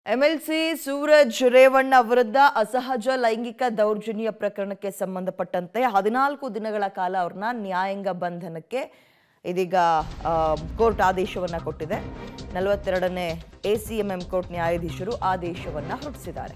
MLC Suraj Revanna ವಿರುದ್ಧ ಅಸಹಜ ಲೈಂಗಿಕ ದೌರ್ಜನ್ಯ ಪ್ರಕರಣಕ್ಕೆ ಸಂಬಂಧಪಟ್ಟಂತೆ ಹದಿನಾಲ್ಕು ದಿನಗಳ ಕಾಲ ಅವ್ರನ್ನ ನ್ಯಾಯಾಂಗ ಬಂಧನಕ್ಕೆ ಇದೀಗ ಆ, ಕೋರ್ಟ್ ಆದೇಶವನ್ನ ಕೊಟ್ಟಿದೆ ನಲವತ್ತೆರಡನೇ A C M M court ನ್ಯಾಯಾಧೀಶರು ಆದೇಶವನ್ನ ಹೊರಡಿಸಿದ್ದಾರೆ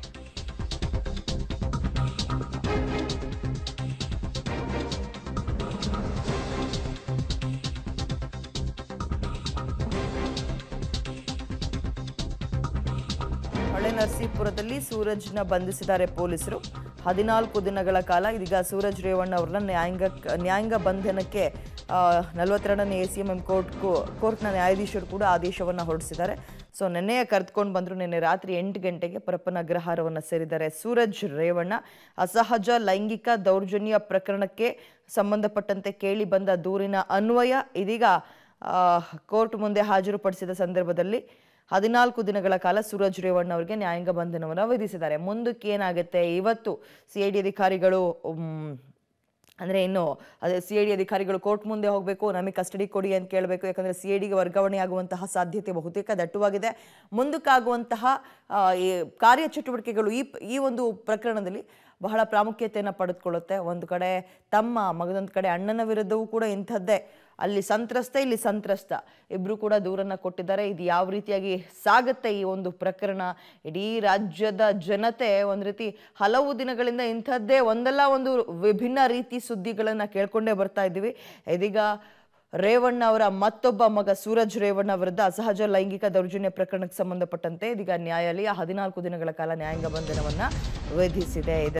ಹೊಳೆ ನರಸೀಪುರದಲ್ಲಿ ಸೂರಜ್ನ ಬಂಧಿಸಿದ್ದಾರೆ ಪೊಲೀಸರು ಹದಿನಾಲ್ಕು ದಿನಗಳ ಕಾಲ ಇದೀಗ ಸೂರಜ್ ರೇವಣ್ಣ ಅವ್ರನ್ನ ನ್ಯಾಯಾಂಗ ನ್ಯಾಯಾಂಗ ಬಂಧನಕ್ಕೆ ನಲವತ್ತೆರಡನೇ A C M M court ಕೋರ್ಟ್ನ ನ್ಯಾಯಾಧೀಶರು ಕೂಡ ಆದೇಶವನ್ನು ಹೊರಡಿಸಿದ್ದಾರೆ ಸೊ ನಿನ್ನೆಯ ಕರೆದುಕೊಂಡು ಬಂದರು ನಿನ್ನೆ ರಾತ್ರಿ ಎಂಟು ಗಂಟೆಗೆ ಪರಪ್ಪನ ಅಗ್ರಹಾರವನ್ನು ಸೇರಿದ್ದಾರೆ ಸೂರಜ್ ರೇವಣ್ಣ ಅಸಹಜ ಲೈಂಗಿಕ ದೌರ್ಜನ್ಯ ಪ್ರಕರಣಕ್ಕೆ ಸಂಬಂಧಪಟ್ಟಂತೆ ಕೇಳಿ ಬಂದ ದೂರಿನ ಅನ್ವಯ ಇದೀಗ ಆ, ಕೋರ್ಟ್ ಮುಂದೆ ಹಾಜರುಪಡಿಸಿದ ಸಂದರ್ಭದಲ್ಲಿ ಹದಿನಾಲ್ಕು ದಿನಗಳ ಕಾಲ ಸೂರಜ್ ರೇವಣ್ಣ ಅವರಿಗೆ ನ್ಯಾಯಾಂಗ ಬಂಧನವನ್ನು ವಿಧಿಸಿದ್ದಾರೆ ಮುಂದಕ್ಕೆ ಏನಾಗುತ್ತೆ ಇವತ್ತು ಸಿ ಐ ಡಿ ಅಧಿಕಾರಿಗಳು ಉಮ್, ಅಂದರೆ ಇನ್ನು ಅದೇ ಸಿ ಐ ಡಿ ಅಧಿಕಾರಿಗಳು ಕೋರ್ಟ್ ಮುಂದೆ ಹೋಗಬೇಕು ನಮಗೆ ಕಸ್ಟಡಿ ಕೊಡಿ ಅಂತ ಕೇಳಬೇಕು ಯಾಕಂದರೆ ಸಿ ಐ ಡಿಗೆ ವರ್ಗಾವಣೆ ಆಗುವಂತಹ ಸಾಧ್ಯತೆ ಬಹುತೇಕ ದಟ್ಟವಾಗಿದೆ ಮುಂದಕ್ಕಾಗುವಂತಹ ಆ, ಈ ಕಾರ್ಯಚಟುವಟಿಕೆಗಳು ಈ ಈ ಒಂದು ಪ್ರಕರಣದಲ್ಲಿ ಬಹಳ ಪ್ರಾಮುಖ್ಯತೆಯನ್ನು ಪಡೆದುಕೊಳ್ಳುತ್ತೆ ಒಂದು ಕಡೆ ತಮ್ಮ ಮಗದೊಂದು ಕಡೆ ಅಣ್ಣನ ವಿರುದ್ಧವೂ ಕೂಡ ಇಂಥದ್ದೇ ಅಲ್ಲಿ ಸಂತ್ರಸ್ತ ಇಲ್ಲಿ ಸಂತ್ರಸ್ತ ಇಬ್ಬರು ಕೂಡ ದೂರನ್ನು ಕೊಟ್ಟಿದ್ದಾರೆ ಇದು ಯಾವ ರೀತಿಯಾಗಿ ಸಾಗುತ್ತೆ ಈ ಒಂದು ಪ್ರಕರಣ ಇಡೀ ರಾಜ್ಯದ ಜನತೆ ಒಂದು ರೀತಿ ಹಲವು ದಿನಗಳಿಂದ ಇಂಥದ್ದೇ ಒಂದಲ್ಲ ಒಂದು ವಿಭಿನ್ನ ರೀತಿ ಸುದ್ದಿಗಳನ್ನು ಕೇಳ್ಕೊಂಡೇ ಬರ್ತಾ ಇದ್ದೀವಿ ಇದೀಗ ರೇವಣ್ಣ ಅವರ ಮತ್ತೊಬ್ಬ ಮಗ ಸೂರಜ್ ರೇವಣ್ಣ ವಿರುದ್ಧ ಅಸಹಜ ಲೈಂಗಿಕ ದೌರ್ಜನ್ಯ ಪ್ರಕರಣಕ್ಕೆ ಸಂಬಂಧಪಟ್ಟಂತೆ ಇದೀಗ ನ್ಯಾಯಾಲಯ ಹದಿನಾಲ್ಕು ದಿನಗಳ ಕಾಲ ನ್ಯಾಯಾಂಗ ಬಂಧನವನ್ನ ವಿಧಿಸಿದೆ ಇದರ